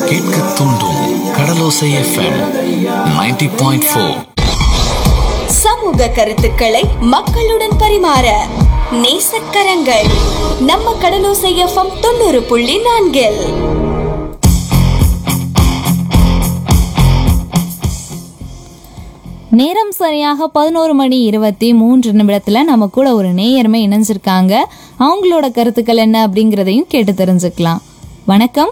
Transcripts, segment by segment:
கேட்க தூண்டும் கடலோசை FM 90.4 point four சமூக கருத்துக்களை மக்களுடன் பரிமாற நேசக்கரங்கள் நம்ம கடலோசை எஃப்எம் தொண்ணூறு புள்ளி நான்கில் நேரம் சரியாக பதினோரு மணி இருபத்தி மூன்று நிமிடத்துல நம்ம கூட ஒரு நேயருமே இணைஞ்சிருக்காங்க அவங்களோட கருத்துக்கள் என்ன அப்படிங்கிறதையும் கேட்டு தெரிஞ்சுக்கலாம் வணக்கம்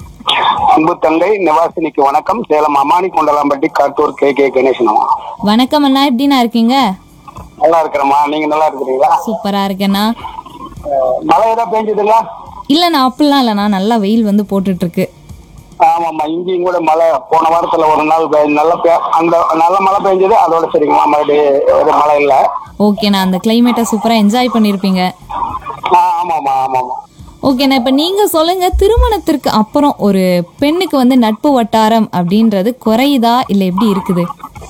அன்பு தங்கை நிவாசினிக்கு வணக்கம் சேலம் அமானி கொண்டலாம்பட்டி காட்டூர் கே கே கணேசனமா வணக்கம் அண்ணா எப்படிண்ணா இருக்கீங்க நல்லா இருக்கிறேம்மா நீங்க நல்லா இருக்கிறீங்களா சூப்பரா இருக்கேண்ணா அஹ், மழை ஏதாவது பெஞ்சதுங்களா இல்லைண்ணா அப்படிலாம் இல்லைண்ணா நல்லா வெயில் வந்து போட்டுட்டு இருக்கு ஆமாம்மா இங்கேயும் கூட மழை போன வாரத்துல ஒரு நாள் பெ- நல்ல பெ- அந்த நல்ல மழை பெஞ்சது அதோட சரிங்களா மறுபடியும் ஒரு மழை இல்லை ஓகேண்ணா அந்த கிளைமேட்டை சூப்பரா என்ஜாய் பண்ணியிருப்பீங்க ஆமாம்மா ஆமாம்மா ஓகேண்ணா இப்போ நீங்க சொல்லுங்க திருமணத்திற்கு அப்புறம் ஒரு பெண்ணுக்கு வந்து நட்பு வட்டாரம் அப்படின்றது குறையுதா இல்லை எப்படி இருக்குது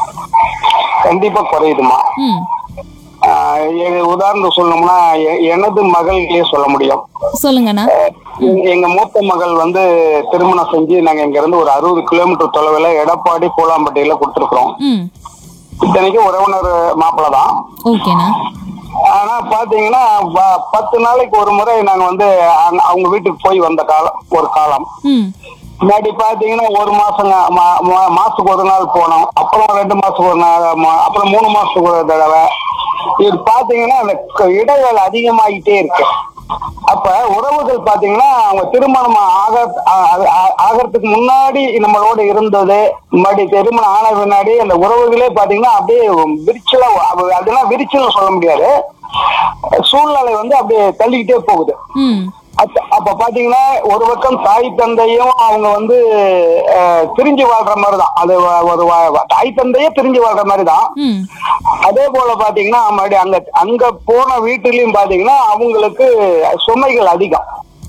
கண்டிப்பா குறையுதுமா ம் அஹ், எ- உதாரணம் சொல்லணும்னா எ- எனது மகள்களே சொல்ல முடியும் சொல்லுங்கண்ணா எங்க- எங்க மூத்த மகள் வந்து திருமணம் செஞ்சு நாங்க இங்க இருந்து ஒரு அறுபது கிலோமீட்டர் தொலைவில் எடப்பாடி பூலாம்பட்டியில கொடுத்துருக்குறோம் ம் இத்தனைக்கும் உறவினர் மாப்பிள்ளை தான் ஓகேண்ணா ஆனா பாத்தீங்கன்னா ப- பத்து நாளைக்கு ஒரு முறை நாங்க வந்து அங்க- அவங்க வீட்டுக்கு போய் வந்த காலம் ஒரு காலம் ம் முன்னாடி பாத்தீங்கன்னா ஒரு மாசங்க மா- மா- மாசத்துக்கு ஒரு நாள் போனோம் அப்புறம் ரெண்டு மாசத்துக்கு ஒரு நாள் மா- அப்புறம் மூணு மாசத்துக்கு ஒரு தடவை இது பாத்தீங்கன்னா அந்த க- இடைவேளை அதிகமாகிட்டே இருக்கு அப்ப உறவுகள் பாத்தீங்கன்னா அவங்க திருமணம் ஆக ஆ- ஆ- ஆகறதுக்கு முன்னாடி நம்மளோட இருந்தது மறுபடி திருமணம் ஆன பின்னாடி அந்த உறவுகளே பாத்தீங்கன்னா அப்படியே விரிச்சலா அது- அதெல்லாம் விரிச்சல் சொல்ல முடியாது சூழ்நிலை வந்து அப்படியே தள்ளிக்கிட்டே போகுது ம் அப்ப- அப்ப பாத்தீங்கன்னா ஒரு பக்கம் தாய் தந்தையும் அவங்க வந்து அஹ், பிரிஞ்சு வாழ்ற மாதிரி தான் அது வ- ஒரு வ- தாய் தந்தையே பிரிஞ்சு வாழ்ற மாதிரி தான் ம் அதே போல பாத்தீங்கன்னா மறுபடியும் அங்க அங்க போன வீட்டுலயும் பாத்தீங்கன்னா அவங்களுக்கு சுமைகள் அதிகம்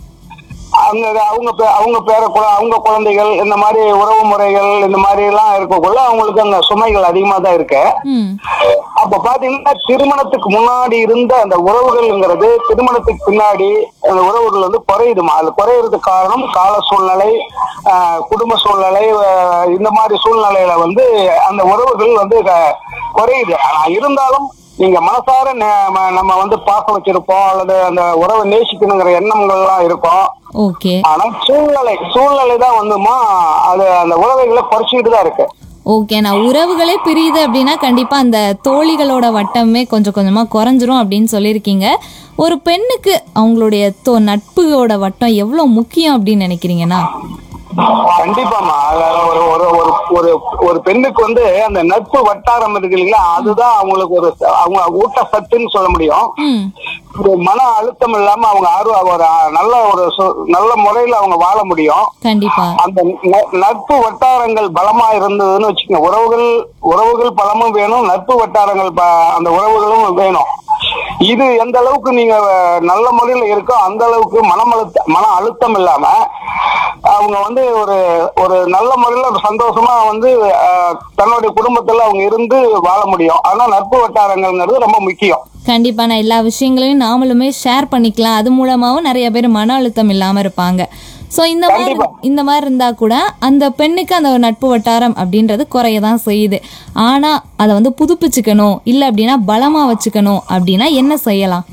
அங்க அவங்க பே- அவங்க பேர குழ- அவங்க குழந்தைகள் இந்த மாதிரி உறவு முறைகள் இந்த மாதிரி எல்லாம் இருக்கக்குள்ள அவங்களுக்கு அங்க சுமைகள் அதிகமா தான் இருக்கு ம் அப்ப பாத்தீங்கன்னா திருமணத்துக்கு முன்னாடி இருந்த அந்த உறவுகள்ங்கிறது திருமணத்துக்கு பின்னாடி அந்த உறவுகள் வந்து குறையுதுமா அது குறையறதுக்கு காரணம் கால சூழ்நிலை ஆஹ், குடும்ப சூழ்நிலை ஆஹ், இந்த மாதிரி சூழ்நிலையில வந்து அந்த உறவுகள் வந்து க- குறையுது ஆனா இருந்தாலும் நீங்க மனசார ந- ம- நம்ம வந்து பாசம் வச்சிருப்போம் அல்லது அந்த உறவை நேசிக்கணுங்கிற எண்ணங்கள்லாம் இருக்கும் ஓகே ஆனா சூழ்நிலை சூழ்நிலை தான் வந்துமா அது அந்த உறவுகளை குறைச்சிக்கிட்டு தான் இருக்கு ஓகே நான் உறவுகளே பிரியுது அப்படின்னா கண்டிப்பா அந்த தோழிகளோட வட்டமே கொஞ்சம் கொஞ்சமா குறைஞ்சிரும் அப்படின்னு சொல்லியிருக்கீங்க ஒரு பெண்ணுக்கு அவங்களுடைய தோ நட்புகளோட வட்டம் எவ்வளவு முக்கியம் அப்படின்னு நினைக்கிறீங்கன்னா கண்டிப்பாமா அதாவது ஒரு ஒரு ஒரு ஒரு ஒரு பெண்ணுக்கு வந்து அந்த நட்பு வட்டாரம் இருக்கு இல்லைங்களா அதுதான் அவங்களுக்கு ஒரு ச- அவங்க ஊட்டச்சத்துன்னு சொல்ல முடியும் ம் ஒரு மன அழுத்தம் இல்லாம அவங்க ஆர்வம் ஒரு நல்ல ஒரு சு- நல்ல முறையில அவங்க வாழ முடியும் கண்டிப்பா அந்த ந- நட்பு வட்டாரங்கள் பலமா இருந்ததுன்னு வச்சுக்கோங்க உறவுகள் உறவுகள் பலமும் வேணும் நட்பு வட்டாரங்கள் ப- அந்த உறவுகளும் வேணும் இது எந்த அளவுக்கு நீங்க அஹ், நல்ல முறையில இருக்கோ அந்த அளவுக்கு மனம் அழுத்த மன அழுத்தம் இல்லாம அவங்க வந்து ஒரு ஒரு நல்ல முறையில ஒரு சந்தோஷமா வந்து அஹ், தன்னுடைய குடும்பத்துல அவங்க இருந்து வாழ முடியும் ஆனா நட்பு வட்டாரங்கள்ங்கிறது ரொம்ப முக்கியம் கண்டிப்பா நான் எல்லா விஷயங்களையும் நாமளுமே ஷேர் பண்ணிக்கலாம் அது மூலமாவும் நிறைய பேர் மன அழுத்தம் இல்லாம இருப்பாங்க ஸோ இந்த மாதிரி கண்டிப்பா. இந்த மாதிரி இருந்தா கூட அந்த பெண்ணுக்கு அந்த நட்பு வட்டாரம் அப்படின்றது குறைய தான் செய்யுது ஆனா அதை வந்து புதுப்பிச்சுக்கணும் இல்லை அப்படின்னா பலமா வச்சுக்கணும் அப்படின்னா என்ன செய்யலாம்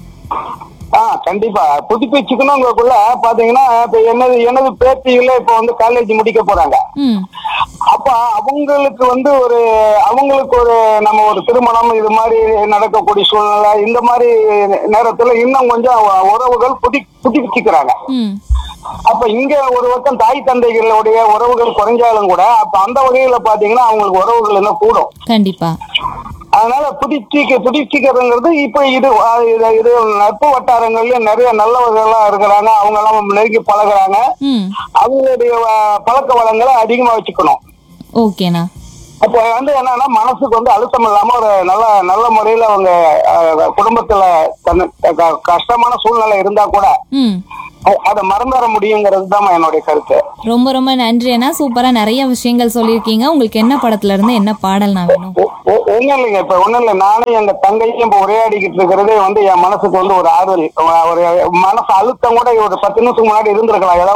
ஆ கண்டிப்பா புதுப்பிச்சுக்கணுங்கக்குள்ள பாத்தீங்கன்னா இப்ப எனது எனது பேத்திகளே இப்ப வந்து காலேஜ் முடிக்க போறாங்க ம் அப்ப அவங்களுக்கு வந்து ஒரு அவங்களுக்கு ஒரு நம்ம ஒரு திருமணம் இது மாதிரி நடக்கக்கூடிய சூழ்நிலை இந்த மாதிரி நேரத்துல இன்னும் கொஞ்சம் உறவுகள் புதி புதுப்பிச்சுக்கிறாங்க ம் அப்ப இங்க ஒரு பக்கம் தாய் தந்தைகளுடைய உறவுகள் குறைஞ்சாலும் கூட அப்ப அந்த வகையில பாத்தீங்கன்னா அவங்களுக்கு உறவுகள் இன்னும் கூடும் கண்டிப்பா அதனால புதுப்பிக்க புதுப்பிக்கிறதுங்கிறது இப்ப இது அஹ், இது- இது நட்பு வட்டாரங்கள்லயும் நிறைய நல்லவர்கள்லாம் இருக்கிறாங்க அவங்க எல்லாம் நெருங்கி பழகுறாங்க ம் அவங்களுடைய அஹ், பழக்க வளங்களை அதிகமா வச்சுக்கணும் ஓகேண்ணா அப்ப வந்து என்னன்னா மனசுக்கு வந்து அழுத்தம் இல்லாம ஒரு நல்ல நல்ல முறையில அவங்க அஹ், குடும்பத்துல தன்னு க- கஷ்டமான சூழ்நிலை இருந்தா கூட ம் அ- அதை மறந்துட முடியுங்கிறது தான் என்னுடைய கருத்து ரொம்ப ரொம்ப நன்றி அண்ணா சூப்பரா நிறைய விஷயங்கள் சொல்லியிருக்கீங்க உங்களுக்கு என்ன படத்துல இருந்து என்ன பாடல் நான் வேணும் ஒ- ஒ- ஒண்ணும் இல்லைங்க இப்ப ஒண்ணும் இல்லை நானும் எங்க தங்கையும் இப்ப உரையாடிக்கிட்டு இருக்கிறதே வந்து என் மனசுக்கு வந்து ஒரு ஆறுதல் அஹ் ஒரு மனசு அழுத்தம் கூட ஒரு பத்து நிமிஷத்துக்கு முன்னாடி இருந்திருக்கலாம் ஏதாவது ஒரு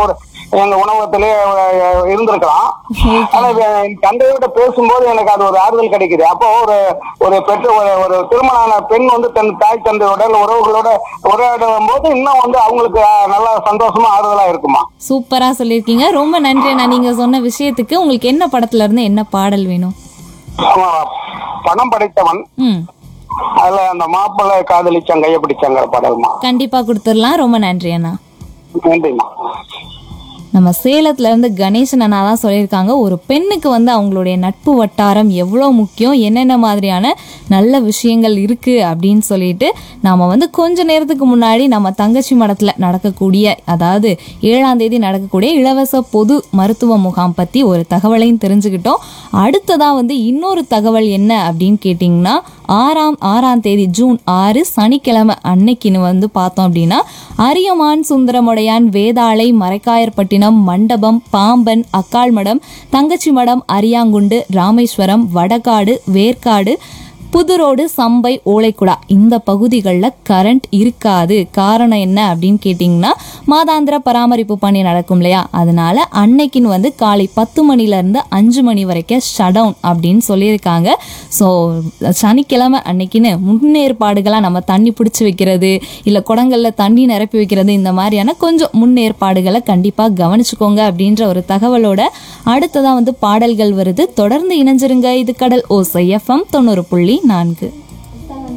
எங்க உணவகத்திலே அஹ், இருந்திருக்கலாம் ஆனா இது என் தந்தையோட பேசும்போது எனக்கு அது ஒரு ஆறுதல் கிடைக்குது அப்போ ஒரு ஒரு பெற்ற ஒரு ஒரு திருமணமான பெண் வந்து தன் தாய் தந்தையோட இல்ல உறவுகளோட உரையாடும் போது இன்னும் வந்து அவங்களுக்கு அஹ், நல்லா சந்தோஷமா ஆறுதலா இருக்குமா சூப்பரா சொல்லியிருக்கீங்க ரொம்ப நன்றி அண்ணா நீங்க சொன்ன விஷயத்துக்கு உங்களுக்கு என்ன படத்துல இருந்து என்ன பாடல் வேணும் அவன் பணம் படைத்தவன் ம் அதுல அந்த மாப்பிள்ளை காதலிச்சாங்க கைய பிடிச்சாங்கிற பாடல்மா கண்டிப்பா கொடுத்துடலாம் ரொம்ப நன்றி அண்ணா நன்றிம்மா நம்ம சேலத்துல இருந்து கணேசன் அண்ணா தான் சொல்லியிருக்காங்க ஒரு பெண்ணுக்கு வந்து அவங்களுடைய நட்பு வட்டாரம் எவ்வளோ முக்கியம் என்னென்ன மாதிரியான நல்ல விஷயங்கள் இருக்கு அப்படின்னு சொல்லிட்டு நாம வந்து கொஞ்ச நேரத்துக்கு முன்னாடி நம்ம தங்கச்சி மடத்துல நடக்கக்கூடிய அதாவது ஏழாம் தேதி நடக்கக்கூடிய இலவச பொது மருத்துவ முகாம் பத்தி ஒரு தகவலையும் தெரிஞ்சுக்கிட்டோம் அடுத்ததா வந்து இன்னொரு தகவல் என்ன அப்படின்னு கேட்டிங்கன்னா ஆறாம் ஆறாம் தேதி ஜூன் ஆறு சனிக்கிழமை அன்னைக்குன்னு வந்து பார்த்தோம் அப்படின்னா அரியமான் சுந்தரமுடையான் வேதாளை மரைக்காயர்பட்டினம் மண்டபம் பாம்பன் அக்காள்மடம் தங்கச்சி மடம் அரியாங்குண்டு ராமேஸ்வரம் வடகாடு வேர்க்காடு புதுரோடு சம்பை ஓலைக்குடா இந்த பகுதிகளில் கரண்ட் இருக்காது காரணம் என்ன அப்படின்னு கேட்டிங்கன்னா மாதாந்திர பராமரிப்பு பணி நடக்கும் இல்லையா அதனால அன்னைக்குன்னு வந்து காலை பத்து மணிலேருந்து அஞ்சு மணி வரைக்கும் ஷட் டவுன் அப்படின்னு சொல்லியிருக்காங்க ஸோ சனிக்கிழமை அன்னைக்குன்னு முன்னேற்பாடுகளாக நம்ம தண்ணி பிடிச்சி வைக்கிறது இல்லை குடங்களில் தண்ணி நிரப்பி வைக்கிறது இந்த மாதிரியான கொஞ்சம் முன்னேற்பாடுகளை கண்டிப்பாக கவனிச்சுக்கோங்க அப்படின்ற ஒரு தகவலோட அடுத்ததாக வந்து பாடல்கள் வருது தொடர்ந்து இணைஞ்சிருங்க இது கடல் ஓசை எஃப்எம் தொண்ணூறு புள்ளி நான்கு